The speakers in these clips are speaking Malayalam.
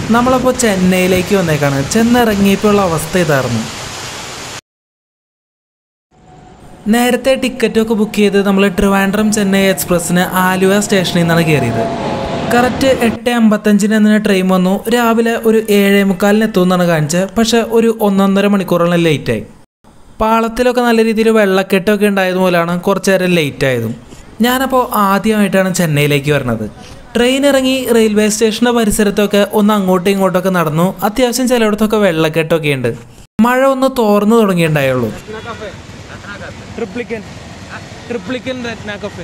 നമ്മളപ്പോൾ ചെന്നൈയിലേക്ക് വന്നേക്കാണ് ചെന്നിറങ്ങിയപ്പോഴുള്ള അവസ്ഥ ഇതായിരുന്നു നേരത്തെ ടിക്കറ്റൊക്കെ ബുക്ക് ചെയ്ത് നമ്മൾ ട്രിവാൻഡ്രം ചെന്നൈ എക്സ്പ്രസ്സിന് ആലുവ സ്റ്റേഷനിൽ നിന്നാണ് കയറിയത് കറക്റ്റ് എട്ട് അമ്പത്തഞ്ചിന് തന്നെ ട്രെയിൻ വന്നു രാവിലെ ഒരു ഏഴേ മുക്കാലിന് എത്തുമെന്നാണ് കാണിച്ചത് പക്ഷെ ഒരു ഒന്നൊന്നര മണിക്കൂറോളം ലേറ്റായി പാളത്തിലൊക്കെ നല്ല രീതിയിൽ വെള്ളക്കെട്ടൊക്കെ ഉണ്ടായതുപോലാണ് കുറച്ച് നേരം ലേറ്റ് ആയതും ഞാനപ്പോൾ ആദ്യമായിട്ടാണ് ചെന്നൈയിലേക്ക് വരുന്നത് ട്രെയിൻ ഇറങ്ങി റെയിൽവേ സ്റ്റേഷൻ്റെ പരിസരത്തൊക്കെ ഒന്ന് അങ്ങോട്ടും ഇങ്ങോട്ടൊക്കെ നടന്നു അത്യാവശ്യം ചിലയിടത്തൊക്കെ വെള്ളക്കെട്ടൊക്കെ ഉണ്ട് മഴ ഒന്ന് തോർന്നു തുടങ്ങിയിട്ടുണ്ടായുള്ളൂ ട്രിപ്ലിക്കൻ ട്രിപ്ലിക്കൻ രത്ന കഫേ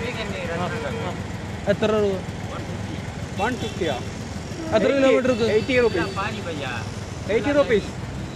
എത്ര രൂപ വൺ ഫിഫ്റ്റിയാ എത്ര kilometre eighty rupees eighty rupees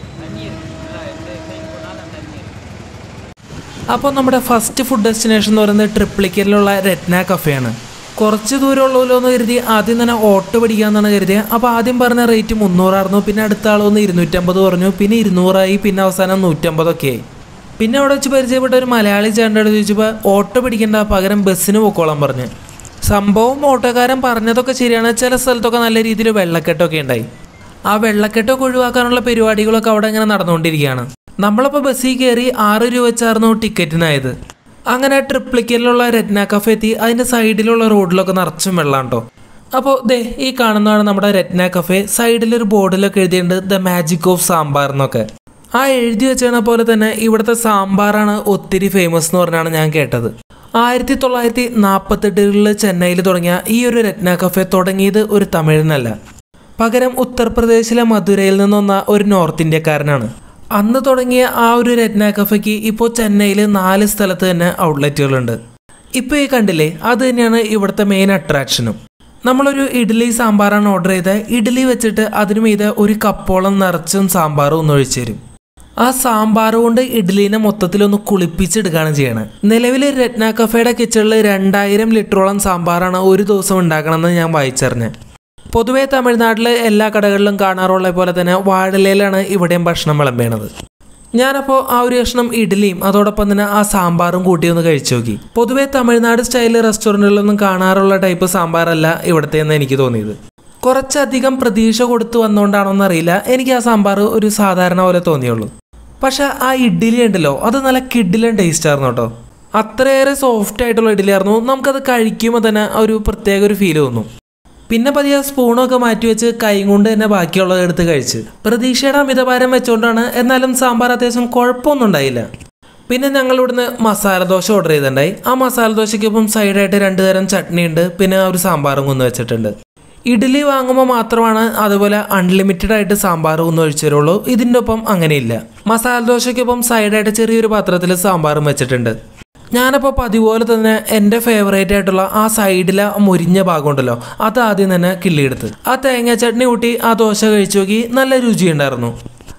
അപ്പോൾ നമ്മുടെ ഫസ്റ്റ് ഫുഡ് ഡെസ്റ്റിനേഷൻ എന്ന് പറയുന്നത് ട്രിപ്ലിക്കലിലുള്ള രത്ന കഫേയാണ് കുറച്ച് ദൂരമുള്ളല്ലോ എന്ന് കരുതി ആദ്യം തന്നെ ഓട്ടോ പിടിക്കാമെന്നാണ് കരുതിയത് അപ്പോൾ ആദ്യം പറഞ്ഞ റേറ്റ് മുന്നൂറായിരുന്നു പിന്നെ അടുത്ത ആൾ വന്ന് ഇരുന്നൂറ്റമ്പത് പറഞ്ഞു പിന്നെ ഇരുന്നൂറായി പിന്നെ അവസാനം നൂറ്റമ്പതൊക്കെ ആയി പിന്നെ അവിടെ വെച്ച് പരിചയപ്പെട്ട ഒരു മലയാളി ചേട്ടനോട് ചോദിച്ചപ്പോൾ ഓട്ടോ പിടിക്കേണ്ട പകരം ബസ്സിന് പൊക്കോളാൻ പറഞ്ഞു സംഭവം ഓട്ടോക്കാരൻ പറഞ്ഞതൊക്കെ ശരിയാണ് ചില സ്ഥലത്തൊക്കെ നല്ല രീതിയിൽ വെള്ളക്കെട്ടൊക്കെ ഉണ്ടായി ആ വെള്ളക്കെട്ടൊക്കെ ഒഴിവാക്കാനുള്ള പരിപാടികളൊക്കെ അവിടെ ഇങ്ങനെ നടന്നുകൊണ്ടിരിക്കുകയാണ് നമ്മളപ്പോൾ ബസ്സിൽ കയറി ആറ് രൂപ വെച്ചായിരുന്നു ടിക്കറ്റിനായത് അങ്ങനെ ട്രിപ്ലിക്കലിലുള്ള രത്ന കഫേ എത്തി അതിൻ്റെ സൈഡിലുള്ള റോഡിലൊക്കെ നിറച്ചും വെള്ളം കേട്ടോ അപ്പോൾ ദേ ഈ കാണുന്നതാണ് നമ്മുടെ രത്ന കഫേ സൈഡിലൊരു ബോർഡിലൊക്കെ എഴുതിയിട്ടുണ്ട് ദ മാജിക് ഓഫ് സാമ്പാർ എന്നൊക്കെ ആ എഴുതി വെച്ചതിനെ പോലെ തന്നെ ഇവിടുത്തെ സാമ്പാറാണ് ഒത്തിരി ഫേമസ് എന്ന് പറഞ്ഞാണ് ഞാൻ കേട്ടത് ആയിരത്തി തൊള്ളായിരത്തി നാൽപ്പത്തെട്ടുകളിൽ ചെന്നൈയിൽ തുടങ്ങിയ ഈ ഒരു രത്ന കഫേ തുടങ്ങിയത് ഒരു തമിഴിനല്ല പകരം ഉത്തർപ്രദേശിലെ മധുരയിൽ നിന്ന് വന്ന ഒരു നോർത്ത് ഇന്ത്യക്കാരനാണ് അന്ന് തുടങ്ങിയ ആ ഒരു രത്ന കഫയ്ക്ക് ഇപ്പോൾ ചെന്നൈയിൽ നാല് സ്ഥലത്ത് തന്നെ ഔട്ട്ലെറ്റുകളുണ്ട് ഇപ്പോൾ ഈ കണ്ടില്ലേ അത് തന്നെയാണ് ഇവിടുത്തെ മെയിൻ അട്രാക്ഷനും നമ്മളൊരു ഇഡ്ഡലി സാമ്പാറാണ് ഓർഡർ ചെയ്തത് ഇഡ്ഡലി വെച്ചിട്ട് അതിനു മീതെ ഒരു കപ്പോളം നിറച്ചും സാമ്പാറും ഒന്ന് ഒഴിച്ചു തരും ആ സാമ്പാർ കൊണ്ട് ഇഡ്ഡലീനെ മൊത്തത്തിലൊന്ന് കുളിപ്പിച്ചെടുക്കുകയാണ് ചെയ്യണത് നിലവിൽ രത്ന കഫേയുടെ കിച്ചണിൽ രണ്ടായിരം ലിറ്ററോളം സാമ്പാറാണ് ഒരു ദിവസം ഉണ്ടാക്കണമെന്ന് ഞാൻ വായിച്ചറിഞ്ഞത് പൊതുവേ തമിഴ്നാട്ടിലെ എല്ലാ കടകളിലും കാണാറുള്ള പോലെ തന്നെ വാഴലയിലാണ് ഇവിടെയും ഭക്ഷണം വിളമ്പേണത് ഞാനപ്പോൾ ആ ഒരു കഷ്ണം ഇഡ്ഡലിയും അതോടൊപ്പം തന്നെ ആ സാമ്പാറും കൂട്ടി ഒന്ന് കഴിച്ചു നോക്കി പൊതുവേ തമിഴ്നാട് സ്റ്റൈൽ റെസ്റ്റോറൻറ്റുകളിലൊന്നും കാണാറുള്ള ടൈപ്പ് സാമ്പാറല്ല ഇവിടുത്തെ എന്ന് എനിക്ക് തോന്നിയത് കുറച്ചധികം പ്രതീക്ഷ കൊടുത്തു വന്നുകൊണ്ടാണോന്ന് അറിയില്ല എനിക്ക് ആ സാമ്പാർ ഒരു സാധാരണ പോലെ തോന്നിയുള്ളൂ പക്ഷെ ആ ഇഡ്ഡലി ഉണ്ടല്ലോ അത് നല്ല കിഡിലും ടേസ്റ്റ് ആയിരുന്നു കേട്ടോ അത്രയേറെ സോഫ്റ്റ് ആയിട്ടുള്ള ഇഡ്ഡലി ആയിരുന്നു നമുക്കത് കഴിക്കുമ്പോൾ തന്നെ ഒരു പ്രത്യേക ഒരു ഫീൽ തോന്നും പിന്നെ പതിയെ സ്പൂണൊക്കെ മാറ്റി വെച്ച് കൈ കൊണ്ട് തന്നെ ബാക്കിയുള്ളത് എടുത്ത് കഴിച്ച് പ്രതീക്ഷയുടെ അമിതഭാരം വെച്ചുകൊണ്ടാണ് എന്നാലും സാമ്പാർ അത്യാവശ്യം കുഴപ്പമൊന്നും ഉണ്ടായില്ല പിന്നെ ഞങ്ങൾ ഇവിടുന്ന് മസാല ദോശ ഓർഡർ ചെയ്തിട്ടുണ്ടായി ആ മസാല ദോശയ്ക്കൊപ്പം സൈഡായിട്ട് രണ്ട് തരം ചട്നി ഉണ്ട് പിന്നെ ഒരു സാമ്പാറും കുന്ന് വെച്ചിട്ടുണ്ട് ഇഡ്ഡലി വാങ്ങുമ്പോൾ മാത്രമാണ് അതുപോലെ അൺലിമിറ്റഡ് ആയിട്ട് സാമ്പാർ ഒന്ന് ഒഴിച്ചു തരുള്ളൂ ഇതിൻ്റെ ഒപ്പം അങ്ങനെയില്ല മസാല ദോശയ്ക്കൊപ്പം സൈഡായിട്ട് ചെറിയൊരു പാത്രത്തിൽ സാമ്പാറും വെച്ചിട്ടുണ്ട് ഞാനപ്പോൾ പതിപോലെ തന്നെ എൻ്റെ ഫേവറേറ്റ് ആയിട്ടുള്ള ആ സൈഡിലെ മുരിഞ്ഞ ഭാഗം ഉണ്ടല്ലോ അത് ആദ്യം തന്നെ കിള്ളിയെടുത്ത് ആ തേങ്ങ ചട്നി കൂട്ടി ആ ദോശ കഴിച്ചു നോക്കി നല്ല രുചിയുണ്ടായിരുന്നു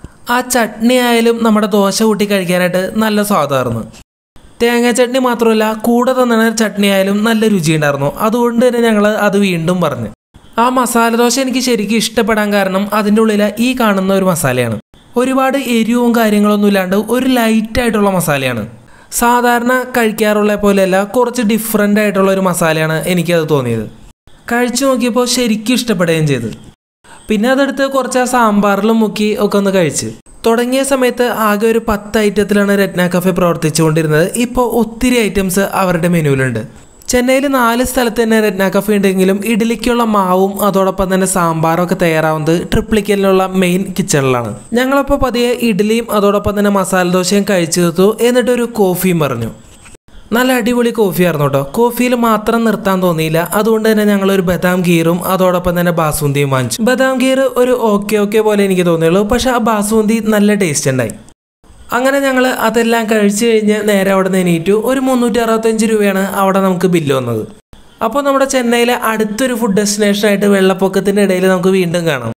ആ ചട്നി ആയാലും നമ്മുടെ ദോശ കൂട്ടി കഴിക്കാനായിട്ട് നല്ല സ്വാദായിരുന്നു തേങ്ങ ചട്നി മാത്രമല്ല കൂടെ തന്നെ ചട്നി ആയാലും നല്ല രുചിയുണ്ടായിരുന്നു അതുകൊണ്ട് തന്നെ ഞങ്ങൾ അത് വീണ്ടും പറഞ്ഞു ആ മസാല ദോശ എനിക്ക് ശരിക്കും ഇഷ്ടപ്പെടാൻ കാരണം അതിൻ്റെ ഉള്ളിൽ ഈ കാണുന്ന ഒരു മസാലയാണ് ഒരുപാട് എരിവും കാര്യങ്ങളൊന്നും ഇല്ലാണ്ട് ഒരു ലൈറ്റ് ആയിട്ടുള്ള മസാലയാണ് സാധാരണ കഴിക്കാറുള്ള പോലെയല്ല കുറച്ച് ഡിഫറെൻ്റ് ആയിട്ടുള്ള ഒരു മസാലയാണ് എനിക്കത് തോന്നിയത് കഴിച്ചു നോക്കിയപ്പോൾ ശരിക്കും ഇഷ്ടപ്പെടുകയും ചെയ്തു പിന്നെ അതെടുത്ത് കുറച്ച് ആ സാമ്പാറിലും മുക്കി ഒക്കെ ഒന്ന് കഴിച്ച് തുടങ്ങിയ സമയത്ത് ആകെ ഒരു പത്ത് ഐറ്റത്തിലാണ് രത്ന കഫേ പ്രവർത്തിച്ചുകൊണ്ടിരുന്നത് ഇപ്പോൾ ഒത്തിരി ഐറ്റംസ് അവരുടെ മെനുവിലുണ്ട് ചെന്നൈയിൽ നാല് സ്ഥലത്ത് തന്നെ രത്ന കഫേ ഉണ്ടെങ്കിലും ഇഡ്ഡലിക്കുള്ള മാവും അതോടൊപ്പം തന്നെ സാമ്പാറും ഒക്കെ തയ്യാറാവുന്നത് ട്രിപ്ലിക്കലിനുള്ള മെയിൻ കിച്ചണിലാണ് ഞങ്ങളപ്പോൾ പതിയെ ഇഡ്ഡലിയും അതോടൊപ്പം തന്നെ മസാല ദോശയും കഴിച്ചു തീർത്തു എന്നിട്ട് ഒരു കോഫിയും പറഞ്ഞു നല്ല അടിപൊളി കോഫി ആയിരുന്നു കേട്ടോ കോഫിയിൽ മാത്രം നിർത്താൻ തോന്നിയില്ല അതുകൊണ്ട് തന്നെ ഞങ്ങൾ ഒരു ബദാം ഗീറും അതോടൊപ്പം തന്നെ ബാസുന്തിയും വാങ്ങിച്ചു ബദാം ഗീർ ഒരു ഓക്കെ ഓക്കെ പോലെ എനിക്ക് തോന്നിയുള്ളൂ പക്ഷെ ആ ബാസുന്തി നല്ല ടേസ്റ്റ് ഉണ്ടായി അങ്ങനെ ഞങ്ങൾ അതെല്ലാം കഴിച്ചു കഴിഞ്ഞ് നേരെ അവിടെ നിന്ന് എണീറ്റു ഒരു മുന്നൂറ്റി അറുപത്തഞ്ച് രൂപയാണ് അവിടെ നമുക്ക് ബില്ല് വന്നത് അപ്പോൾ നമ്മുടെ ചെന്നൈയിലെ അടുത്തൊരു ഫുഡ് ഡെസ്റ്റിനേഷനായിട്ട് വെള്ളപ്പൊക്കത്തിൻ്റെ ഇടയിൽ നമുക്ക് വീണ്ടും കാണാം